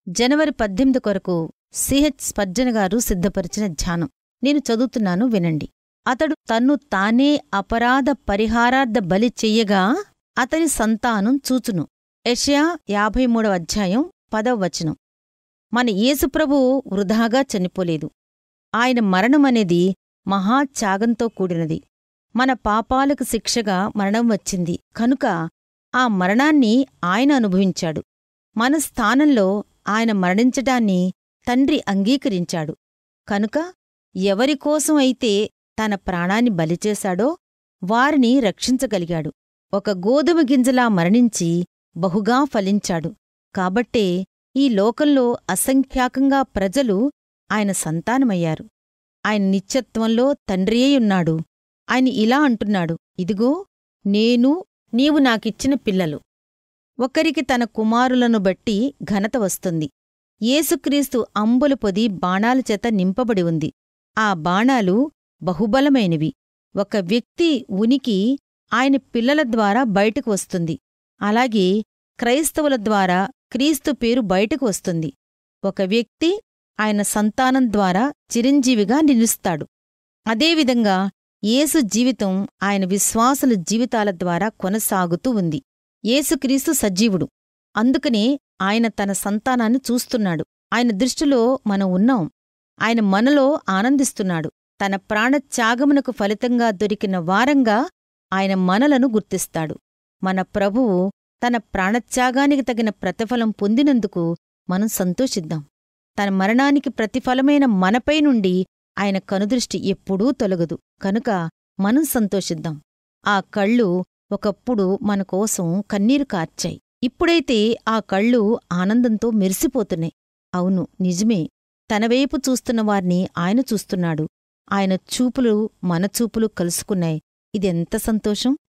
జనవరి పద్దెనిమిది కొరకు CH Spurgeon గారు సిద్ధపరిచిన ధ్యానం నేను చదువుతున్నాను వినండి అతడు తన్ను తానే అపరాధ పరిహారార్థ బలి చెయ్యగా అతని సంతానం చూచును యెషయా యాభై మూడవ అధ్యాయం పదవ వచనం మన యేసుప్రభువు వృధాగా చనిపోలేదు ఆయన మరణమనేది మహాత్యాగంతో కూడినది మన పాపాలకు శిక్షగా మరణం వచ్చింది కనుక ఆ మరణాన్ని ఆయన అనుభవించాడు మన స్థానంలో ఆయన మరణించటాన్ని తండ్రి అంగీకరించాడు కనుక ఎవరికోసం అయితే తన ప్రాణాన్ని బలిచేశాడో వారిని రక్షించగలిగాడు ఒక గోధుమ గింజలా మరణించి బహుగా ఫలించాడు కాబట్టే ఈ లోకంలో అసంఖ్యాకంగా ప్రజలు ఆయన సంతానమయ్యారు ఆయన నిత్యత్వంలో తండ్రియే ఆయన ఇలా అంటున్నాడు ఇదిగో నేను నీవు నాకిచ్చిన పిల్లలు ఒకరికి తన కుమారులను బట్టి ఘనత వస్తుంది యేసుక్రీస్తు అంబులు పొది బాణాల చేత నింపబడి ఉంది ఆ బాణాలు బహుబలమైనవి ఒక వ్యక్తి ఉనికి ఆయన పిల్లల ద్వారా బయటకు వస్తుంది అలాగే క్రైస్తవుల ద్వారా క్రీస్తు పేరు బయటకు వస్తుంది ఒక వ్యక్తి ఆయన సంతానం ద్వారా చిరంజీవిగా నిలుస్తాడు అదేవిధంగా యేసు జీవితం ఆయన విశ్వాసుల జీవితాల ద్వారా కొనసాగుతూ ఉంది యేసుక్రీస్తు సజీవుడు అందుకనే ఆయన తన సంతానాన్ని చూస్తున్నాడు ఆయన దృష్టిలో మనం ఉన్నాం ఆయన మనలో ఆనందిస్తున్నాడు తన ప్రాణత్యాగమునకు ఫలితంగా దొరికిన వారంగా ఆయన మనలను గుర్తిస్తాడు మన ప్రభువు తన ప్రాణత్యాగానికి తగిన ప్రతిఫలం పొందినందుకు మనం సంతోషిద్దాం తన మరణానికి ప్రతిఫలమైన మనపై నుండి ఆయన కనుదృష్టి ఎప్పుడూ తొలగదు కనుక మనం సంతోషిద్దాం ఆ కళ్ళు ఒకప్పుడు మన కోసం కన్నీరు కార్చాయి ఇప్పుడైతే ఆ కళ్ళు ఆనందంతో మెరిసిపోతున్నాయి అవును నిజమే తనవైపు చూస్తున్న వారిని ఆయన చూస్తున్నాడు ఆయన చూపులు మన చూపులు కలుసుకున్నాయి ఇదెంత సంతోషం